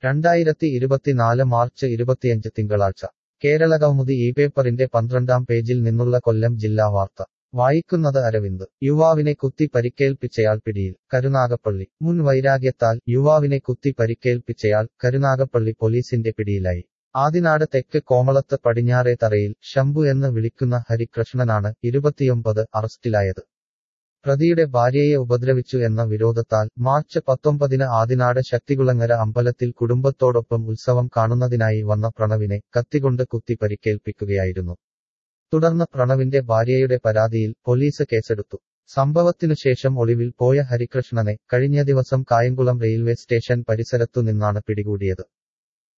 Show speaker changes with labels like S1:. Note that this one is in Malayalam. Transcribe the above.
S1: രണ്ടായിരത്തി ഇരുപത്തിനാല് മാർച്ച് ഇരുപത്തിയഞ്ച് തിങ്കളാഴ്ച കേരളകൗമുദി ഈ പേപ്പറിന്റെ പന്ത്രണ്ടാം പേജിൽ നിന്നുള്ള കൊല്ലം ജില്ലാ വാർത്ത വായിക്കുന്നത് അരവിന്ദ് യുവാവിനെ കുത്തി പരിക്കേൽപ്പിച്ചയാൾ പിടിയിൽ കരുനാഗപ്പള്ളി മുൻ വൈരാഗ്യത്താൽ യുവാവിനെ കുത്തി പരിക്കേൽപ്പിച്ചയാൾ കരുനാഗപ്പള്ളി പോലീസിന്റെ പിടിയിലായി ആദിനാട് തെക്ക് കോമളത്ത് പടിഞ്ഞാറേ തറയിൽ ശംഭു എന്ന് വിളിക്കുന്ന ഹരികൃഷ്ണനാണ് ഇരുപത്തിയൊമ്പത് അറസ്റ്റിലായത് പ്രതിയുടെ ഭാര്യയെ ഉപദ്രവിച്ചു എന്ന വിരോധത്താൽ മാർച്ച് പത്തൊമ്പതിന് ആദിനാട് ശക്തികുളങ്ങര അമ്പലത്തിൽ കുടുംബത്തോടൊപ്പം ഉത്സവം കാണുന്നതിനായി വന്ന പ്രണവിനെ കത്തികൊണ്ട് കുത്തി പരിക്കേൽപ്പിക്കുകയായിരുന്നു തുടർന്ന് പ്രണവിന്റെ ഭാര്യയുടെ പരാതിയിൽ പോലീസ് കേസെടുത്തു സംഭവത്തിനുശേഷം ഒളിവിൽ പോയ ഹരികൃഷ്ണനെ കഴിഞ്ഞ ദിവസം കായംകുളം റെയിൽവേ സ്റ്റേഷൻ പരിസരത്തു നിന്നാണ് പിടികൂടിയത്